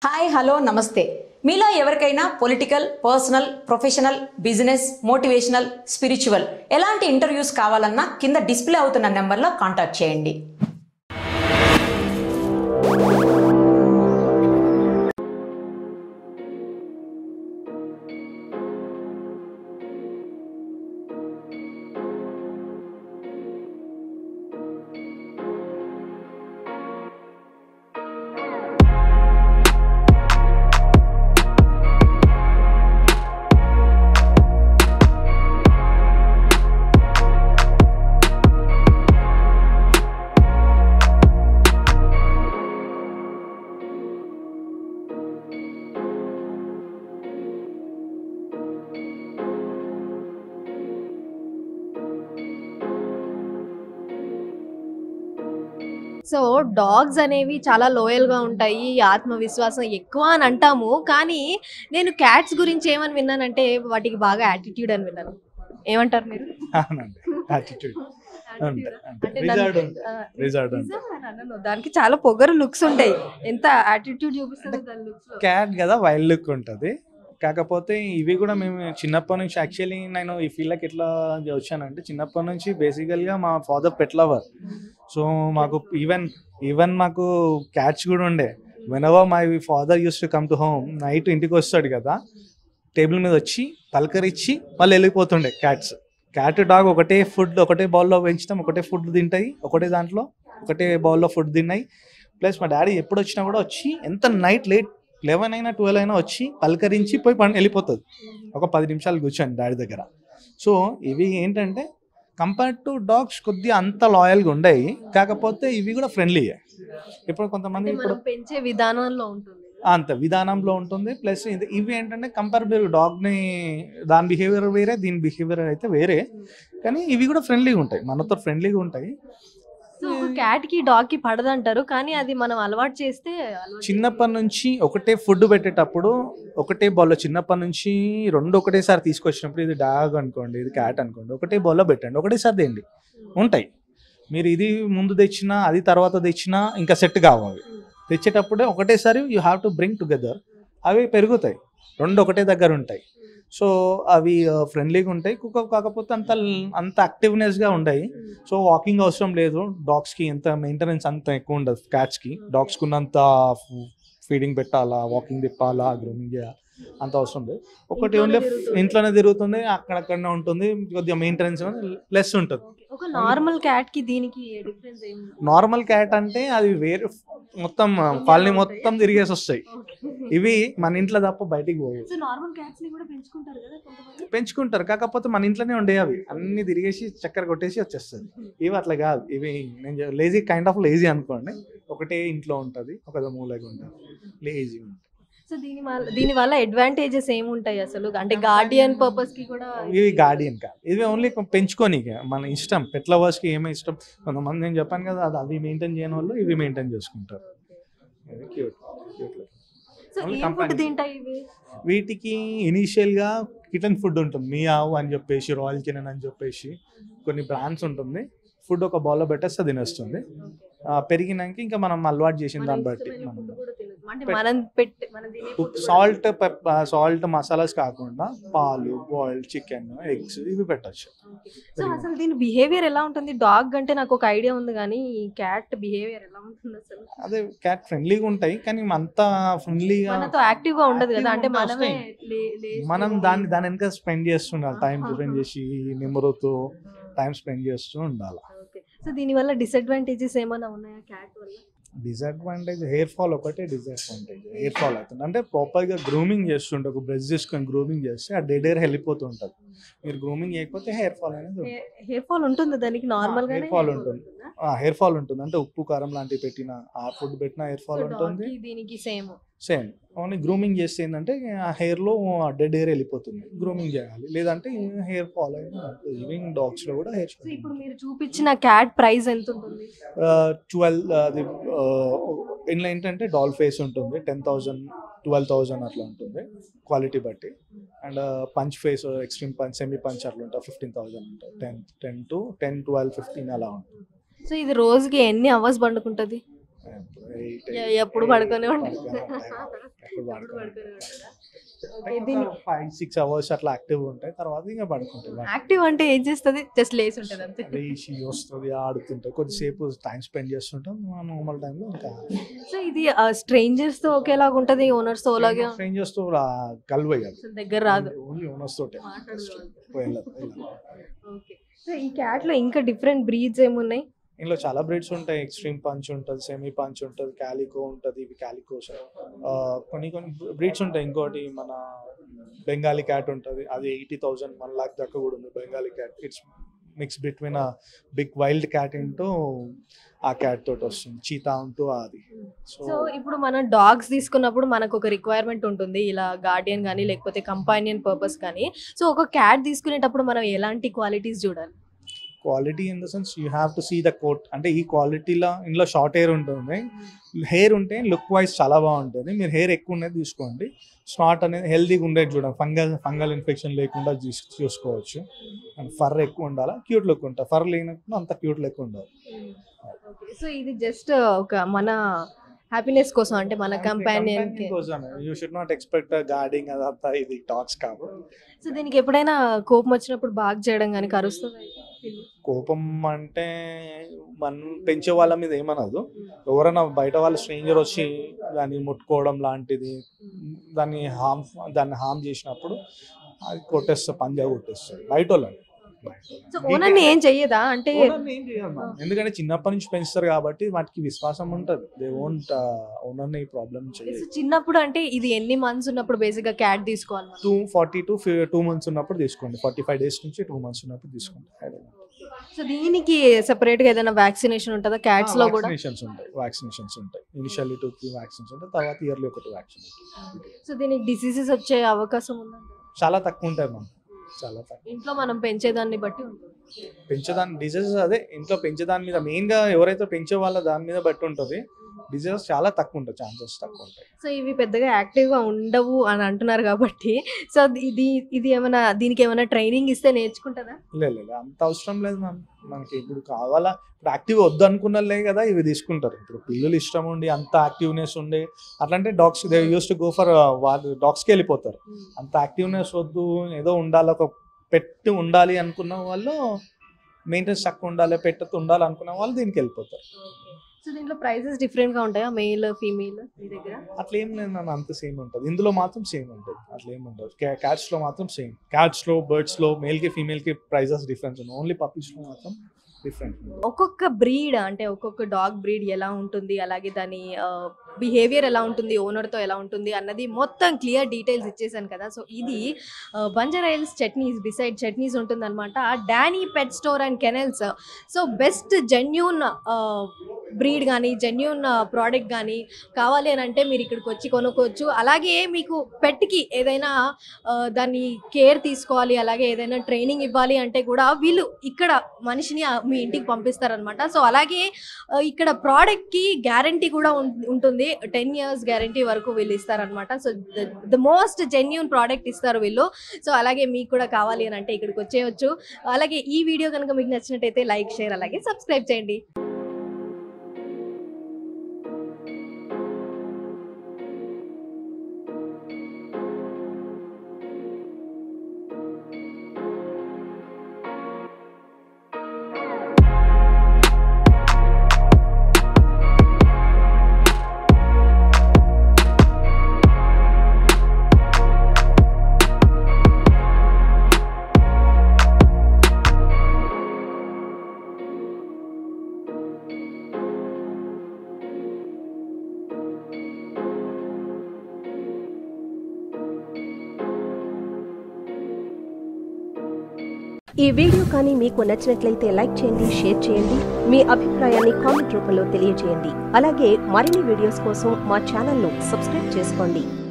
Hi hello నమస్తే మీలో ఎవరికైనా political personal professional business motivational spiritual ఎలాంటి ఇంటర్వ్యూస్ కావాలన్నా కింద డిస్ప్లే అవుతున్న నెంబర్లో కాంటాక్ట్ చేయండి సో డాగ్స్ అనేవి చాలా లోయల్ గా ఉంటాయి ఆత్మవిశ్వాసం ఎక్కువ అని అంటాము కానీ నేను క్యాట్స్ గురించి ఏమని విన్నానంటే వాటికి బాగా యాటిట్యూడ్ అని విన్నాను ఏమంటారు మీరు అవునండి యాటిట్యూడ్ Attitude ఆ? అంటే రిజర్వ్డ్ నన్ను- ఉంటుంది ఆ, రిజర్వ్డ్ ఉంటుంది నిజంగా అని అనను. దానికి చాలా పొగరు లుక్స్ ఉంటాయి ఎంత యాటిట్యూడ్ చూపిస్తుంది దాని లుక్స్ లో క్యాట్ కదా వైల్డ్ లుక్ ఉంటుంది కాకపోతే ఇవి కూడా మేము చిన్నప్పటి నుంచి యాక్చువల్లీ నేను ఈ ఫీల్డ్కి ఎట్లా వచ్చానంటే చిన్నప్పటి నుంచి బేసికల్గా మా ఫాదర్ పెట్ లవర్ సో మాకు ఈవెన్ ఈవెన్ మాకు క్యాట్స్ కూడా ఉండే whenever my father use to come to home night ఇంటికి వస్తాడు కదా టేబుల్ మీద వచ్చి పలకరించి మళ్ళీ వెళ్ళిపోతుండే క్యాట్స్ క్యాట్ డాగ్ ఒకటే ఫుడ్ ఒకటే బౌల్లో పెంచుతాం ఒకటే ఫుడ్ తింటాయి ఒకటే దాంట్లో ఒకటే బౌల్లో ఫుడ్ తిన్నాయి ప్లస్ మా డాడీ ఎప్పుడు వచ్చినా కూడా వచ్చి ఎంత నైట్ లేట్ లెవెన్ అయినా ట్వెల్వ్ అయినా వచ్చి పలకరించి పోయి పండి వెళ్ళిపోతుంది ఒక పది నిమిషాలు కూర్చొని డాడీ దగ్గర సో ఇవి ఏంటంటే కంపేర్ టు డాగ్స్ కొద్దిగా అంత లాయల్గా ఉండయి కాకపోతే ఇవి కూడా ఫ్రెండ్లీ ఇప్పుడు కొంతమంది అంటే ఇప్పుడు మనం పెంచే విధానంలో ఉంటుంది అంత విధానంలో ఉంటుంది ప్లస్ ఇది- ఇవి ఏంటంటే కంపేరబుల్ డాగ్ని దాని బిహేవియర్ వేరే దీని బిహేవియర్ అయితే వేరే కానీ ఇవి కూడా ఫ్రెండ్లీగా ఉంటాయి మనతో ఫ్రెండ్లీగా ఉంటాయి సో ఒక క్యాట్ కి డాగ్ కి పడదంటారు కానీ అది మనం అలవాటు చేస్తే అలవాటు చిన్నప్పటి నుంచి ఒకటే ఫుడ్ పెట్టేటప్పుడు ఒకటే బౌల్లో చిన్నప్పటి నుంచి రెండు ఒకటేసారి తీసుకొచ్చినప్పుడు ఇది డాగ్ అనుకోండి ఇది క్యాట్ అనుకోండి ఒకటే బౌల్లో పెట్టండి ఒకటేసారి తేండి ఉంటాయి మీరు ఇది ముందు తెచ్చినా అది తర్వాత తెచ్చినా ఇంకా సెట్ కావాలి తెచ్చేటప్పుడే ఒకటేసారి you have to bring together అవి పెరుగుతాయి రెండు ఒకటే దగ్గర ఉంటాయి సో అవి ఫ్రెండ్లీగా ఉంటాయి కుక్క కాకపోతే అంత అంత యాక్టివ్నెస్గా ఉంటాయి సో వాకింగ్ అవసరం లేదు డాగ్స్కి ఎంత మెయింటెనెన్స్ అంత ఎక్కువ ఉండదు క్యాట్స్కి డాగ్స్కి ఉన్నంత ఫీడింగ్ పెట్టాలా వాకింగ్ తిప్పాలా గ్రూమింగ్ చేయాలి అంత అవసరం లేదు ఒకటి ఇంట్లోనే ఓన్లీ తిరుగుతుంది. ఇంట్లోనే తిరుగుతుంది అక్కడక్కడనే ఉంటుంది కొద్దిగా మెయింటెనెన్స్ లెస్ ఉంటుంది ఒక నార్మల్ క్యాట్ కి దీనికి డిఫరెన్స్ ఏం నార్మల్ క్యాట్ అంటే అది వేరే మొత్తం కాలనీ మొత్తం తిరిగేసి వస్తాయి ఇవి మన ఇంట్లో తప్ప బయటికి పోవు సో నార్మల్ క్యాట్స్ ని కూడా పెంచుకుంటారు కదా కొంతమంది పెంచుకుంటారు కాకపోతే మన ఇంట్లోనే ఉండే అవి అన్ని తిరిగేసి చక్కెర కొట్టేసి వచ్చేస్తుంది ఇవి అట్లా కాదు ఇవి నేను లేజీ కైండ్ ఆఫ్ లేజీ అనుకోండి ఒకటే ఇంట్లో ఉంటుంది ఒక మూలగా ఉంటుంది లేజీ ఉంటుంది సో దీని వల్ల దీని వల్ల అడ్వాంటేజెస్ ఏముంటాయి అసలు అంటే గార్డియన్ పర్పస్ కి కూడా ఇవి గార్డియన్ కాదు ఇవి ఓన్లీ పెంచుకోనీకి మన ఇష్టం పెట్ లవర్స్కి ఏమీ ఇష్టం కొంతమంది నేను చెప్పాను కదా అది అవి మెయింటైన్ చేయని వాళ్ళు ఇవి మెయింటైన్ చేసుకుంటారు క్యూట్ క్యూట్ సో Only ఏం ఫుడ్ companion. తింటాయి ఇవి వీటికి ఇనీషియల్గా కిటన్ ఫుడ్ ఉంటుంది మీ ఆవు అని చెప్పేసి రాయల్ కిచెన్ అని చెప్పేసి కొన్ని బ్రాండ్స్ ఉంటుంది ఫుడ్ ఒక బౌల్లో పెట్టేస్తే తినేస్తుంది ఆ, పెరిగినాక ఇంకా మనం అలవాటు చేసిన మన దాన్ని బట్టి ఇష్టమైన మనం food కూడా తినొచ్చు. అంటే పెట్- మనం పెట్టి మనం తినే food కూడా సాల్ట్ సాల్ట్ మసాలాస్ కాకుండా పాలు బాయిల్డ్ చికెన్ ఎగ్స్ ఇవి పెట్టచ్చు సో అసలు దీని బిహేవియర్ ఎలా ఉంటుంది డాగ్ అంటే నాకు ఒక ఐడియా ఉంది కానీ క్యాట్ బిహేవియర్ ఎలా ఉంటుంది అసలు అదే క్యాట్ ఫ్రెండ్లీగా ఉంటాయి కానీ అంత ఫ్రెండ్లీగా మనతో యాక్టివ్ గా ఉండదు కదా Active అంటే గా మనమే వస్తాయి. లే- లేచి మనం దాన్ని దాని వెనక స్పెండ్ చేస్తుండాలి టైం ఆహా. స్పెండ్ చేసి నిమ్మరుతూ టైం స్పెండ్ చేస్తూ ఉండాలి Okay. సో దీని వల్ల డిసడ్వాంటేజెస్ ఏమైనా ఉన్నాయా క్యాట్ వల్ల డిసడ్వాంటేజ్ హెయిర్ ఫాల్ ఒకటే డిసడ్వాంటేజ్ హెయిర్ ఫాల్ అవుతుంది అంటే ప్రాపర్గా గ్రూమింగ్ చేస్తుంటే ఒక బ్రష్ చేసుకొని గ్రూమింగ్ చేస్తే ఆ డెడ్ హెయిర్ వెళ్ళిపోతూ ఉంటుంది మీరు గ్రూమింగ్ చేయకపోతే హెయిర్ ఫాల్ అనేది ఉంటుంది. హెయిర్ ఫాల్ ఉంటుంది దానికి నార్మల్ hair గానే fall hair fall ఉంటుంది. ఉంటుందా? ఆ హెయిర్ ఫాల్ ఉంటుంది అంటే ఉప్పు కారం లాంటివి పెట్టిన ఆ ఫుడ్ పెట్టిన హెయిర్ సో ఫాల్ dog ఉంటుంది కి దీనికి సేమ్ సేమ్ ఓన్లీ గ్రూమింగ్ చేస్తే ఏంటంటే ఆ హెయిర్లో డెడ్ హెయిర్ వెళ్ళిపోతుంది గ్రూమింగ్ చేయాలి లేదంటే హెయిర్ ఫాల్ అయింది ఈవింగ్ డాగ్స్లో కూడా హెయిర్ సో ఇప్పుడు మీరు చూపించిన క్యాట్ ప్రైస్ ఎంత ఉంటుంది ట్వెల్వ్ అది ఇందులో ఏంటంటే డాల్ ఫేస్ ఉంటుంది టెన్ థౌజండ్ ట్వెల్వ్ థౌజండ్ అట్లా ఉంటుంది క్వాలిటీ బట్టి and punch face extreme punch semi punch అట్లా ఉంటుంది ఫిఫ్టీన్ థౌజండ్ ఉంటుంది ten ten to ten twelve fifteen అలా ఉంటుంది సో ఇది రోజుకి ఎన్ని అవర్స్ పండుకుంటది Eight, ఎ- eight, ఎప్పుడు eight, పడుకొని ఉంటారు. పడుకొని ఉంటాం. ఎప్పుడు ఎప్పుడు పడుకొని పడుకొని ఉంటాం. ఉంటారా? ఓకే, దీని ఫైవ్ సిక్స్ అవర్స్ అట్లా యాక్టివ్ ఉంటాయి తర్వాత ఇంకా పడుకుంటాయి యాక్టివ్ అంటే ఏం చేస్తుంది జస్ట్ లేసి ఉంటుంది అంతే లేచి వస్తుంది ఆడుతుంటాయి కొద్దిసేపు టైం స్పెండ్ చేస్తుంటాం నార్మల్ టైంలో ఇంకా సో ఇది స్ట్రేంజర్స్ తో ఒకేలాగా ఉంటది ఓనర్స్ తో అలాగే స్ట్రేంజర్స్ తో కలవేయాలి అసలు దగ్గర రాదు ఓన్లీ ఓనర్స్ తోటే మాట్లాడదు. వెళ్ళదు, వెళ్ళదు. ఓకే సో ఈ క్యాట్ లో ఇంకా డిఫరెంట్ బ్రీడ్స్ ఏమున్నాయి ఇందులో చాలా బ్రీడ్స్ ఉంటాయి ఎక్స్ట్రీమ్ పంచ్ ఉంటుంది సెమీ పంచ్ ఉంటుంది క్యాలికో ఉంటుంది ఇవి క్యాలికోస్ కొన్ని కొన్ని బ్రీడ్స్ ఉంటాయి ఇంకోటి మన బెంగాలీ క్యాట్ ఉంటుంది అది ఎయిటీ థౌజండ్ వన్ లాక్ దాకా కూడా ఉంది Bengali cat it's mix between a big wild cat into a cat తోటి వస్తుంది చీతా ఉంటూ అది సో సో ఇప్పుడు మనం డాగ్స్ తీసుకున్నప్పుడు మనకు ఒక రిక్వైర్మెంట్ ఉంటుంది ఇలా గార్డియన్ కానీ లేకపోతే కంపానియన్ పర్పస్ కానీ సో ఒక క్యాట్ తీసుకునేటప్పుడు మనం ఎలాంటి క్వాలిటీస్ చూడాలి quality in the sense you have to see the coat అంటే ఈ క్వాలిటీలో ఇందులో షార్ట్ హెయిర్ ఉంటుంది హెయిర్ ఉంటే లుక్ వైజ్ చాలా బాగుంటుంది మీరు హెయిర్ ఎక్కువ ఉన్నది తీసుకోండి స్నాట్ అనేది హెల్తీగా ఉండేది చూడండి ఫంగల్ ఫంగల్ ఇన్ఫెక్షన్ లేకుండా చూస్- చూసుకోవచ్చు అండ్ ఫర్ ఎక్కువ ఉండాలా క్యూట్ లుక్ ఉంటుంది ఫర్ లేనప్పుడు అంత క్యూట్ లెక్క ఉండదు సో ఇది జస్ట్ ఒక మన హ్యాపీనెస్ కోసం అంటే మన కంపానియన్ కి you should not expect guarding అదంతా ఇది టాక్స్ కాదు సో దీనికి ఎప్పుడైనా కోపం వచ్చినప్పుడు బాగా చేయడం కానీ కరుస్తుంది కోపం అంటే మనం పెంచే వాళ్ళ మీద ఏమనదు ఎవరైనా బయట వాళ్ళు స్ట్రేంజర్ వచ్చి దాన్ని ముట్టుకోవడం లాంటిది దాన్ని హామ్ దాన్ని హామ్ చేసినప్పుడు అది కొట్టేస్తుంది పంజా కొట్టేస్తుంది బయట వాళ్ళని బయట సో వాళ్ళని. ఓనర్ని ఏం చెయ్యదా అంటే ఓనర్ని ఏం చేయం మనం. ఎందుకంటే చిన్నప్పటి నుంచి పెంచుతారు కాబట్టి వాటికి విశ్వాసం ఉంటుంది దే ఓంట్ ఓనర్ని ఈ ప్రాబ్లం సో చేయదు చిన్నప్పుడు అంటే ఇది ఎన్ని మంత్స్ ఉన్నప్పుడు బేసిక్ గా క్యాట్ తీసుకోవాలి మనం? Two forty to two months ఉన్నప్పుడు తీసుకోండి ఫార్టీ ఫైవ్ డేస్ నుంచి టూ మంత్స్ ఉన్నప్పుడు తీసుకోండి సో దీనికి సెపరేట్ గా ఏదైనా వ్యాక్సినేషన్ ఉంటుందా క్యాట్స్ లో కూడా వ్యాక్సినేషన్స్ ఉంటాయి వ్యాక్సినేషన్స్ ఉంటాయి ఇనిషియల్లీ టూ త్రీ వ్యాక్సిన్స్ ఉంటాయి తర్వాత ఇయర్లీ ఒకటి వ్యాక్సిన్ సో దీనికి డిసీజెస్ వచ్చే అవకాశం ఉందా చాలా తక్కువ ఉంటాయి మనం చాలా తక్కువ ఇంట్లో మనం పెంచేదాన్ని బట్టి ఉంటుంది పెంచేదాని డిజీజెస్ అదే ఇంట్లో పెంచేదాని మీద మెయిన్ గా ఎవరైతే పెంచే వాళ్ళ దాని మీద బట్టి ఉంటుంది డిజీజెస్ చాలా తక్కువ ఉంటాయి ఛాన్సెస్ తక్కువ ఉంటాయి సో ఇవి పెద్దగా యాక్టివ్ గా ఉండవు అని అంటున్నారు కాబట్టి సో ఇది ఇది ఏమైనా దీనికి ఏమైనా ట్రైనింగ్ ఇస్తే నేర్చుకుంటుందా లేదు లేదు అంత అవసరం లేదు మ్యామ్ మనకి ఇప్పుడు కావాలా ఇప్పుడు యాక్టివ్ వద్దు అనుకున్నలే కదా ఇవి తీసుకుంటారు ఇప్పుడు పిల్లలు ఇష్టం ఉండి అంత యాక్టివ్నెస్ ఉండి అట్లంటే dogs they use to go for వాళ్ళు డాగ్స్కి వెళ్ళిపోతారు అంత యాక్టివ్నెస్ వద్దు ఏదో ఉండాలి ఒక పెట్టి ఉండాలి అనుకున్న వాళ్ళు మెయింటెనెన్స్ తక్కువ ఉండాలి పెట్టతో ఉండాలి అనుకున్న వాళ్ళు దీనికి వెళ్ళిపోతారు సో దీంట్లో ప్రైసెస్ డిఫరెంట్ గా ఉంటాయా మెయిల్ ఫీమేల్ మీ దగ్గర అట్లా ఏం లేదు నన్ను అంత సేమ్ ఉంటుంది ఇందులో మాత్రం సేమ్ ఉంటుంది అట్లా ఏం ఉండదు క్యాట్స్ లో మాత్రం సేమ్ క్యాట్స్ లో బర్డ్స్ లో మేల్ కి ఫీమేల్ కి ప్రైజెస్ డిఫరెన్స్ ఉన్నాయి ఓన్లీ పప్పీస్ లో మాత్రం డిఫరెంట్ ఒక్కొక్క బ్రీడ్ అంటే ఒక్కొక్క డాగ్ బ్రీడ్ ఎలా ఉంటుంది అలాగే దాని బిహేవియర్ ఎలా ఉంటుంది ఓనర్తో ఎలా ఉంటుంది అన్నది మొత్తం క్లియర్ డీటెయిల్స్ ఇచ్చేసాను కదా సో ఇది బంజారాయిల్స్ చట్నీస్ బిసైడ్ చట్నీస్ ఉంటుందన్నమాట Danny pet store and kennels so best genuine breed కానీ జెన్యూన్ ప్రోడక్ట్ కానీ కావాలి అని అంటే మీరు ఇక్కడికి వచ్చి కొనుక్కోవచ్చు అలాగే మీకు పెట్కి ఏదైనా ఆ, దాన్ని కేర్ తీసుకోవాలి అలాగే ఏదైనా ట్రైనింగ్ ఇవ్వాలి అంటే కూడా వీళ్ళు ఇక్కడ మనిషిని ఆ మీ ఇంటికి పంపిస్తారనమాట సో అలాగే ఆ, ఇక్కడ ప్రోడక్ట్కి గ్యారంటీ కూడా ఉం- ఉంటుంది టెన్ ఇయర్స్ గ్యారంటీ వరకు వీళ్ళు ఇస్తారనమాట so the most genuine product ఇస్తారు వీళ్ళు సో అలాగే మీకు కూడా కావాలి అని అంటే ఇక్కడికి వచ్చేయచ్చు అలాగే ఈ వీడియో కనుక మీకు నచ్చినట్టయితే లైక్ షేర్ అలాగే సబ్స్క్రైబ్ చేయండి ఈ వీడియో కానీ మీకు నచ్చినట్లయితే లైక్ చేయండి షేర్ చేయండి మీ అభిప్రాయాన్ని కామెంట్ రూపంలో తెలియజేయండి అలాగే మరిన్ని వీడియోస్ కోసం మా ఛానల్ను సబ్స్క్రైబ్ చేసుకోండి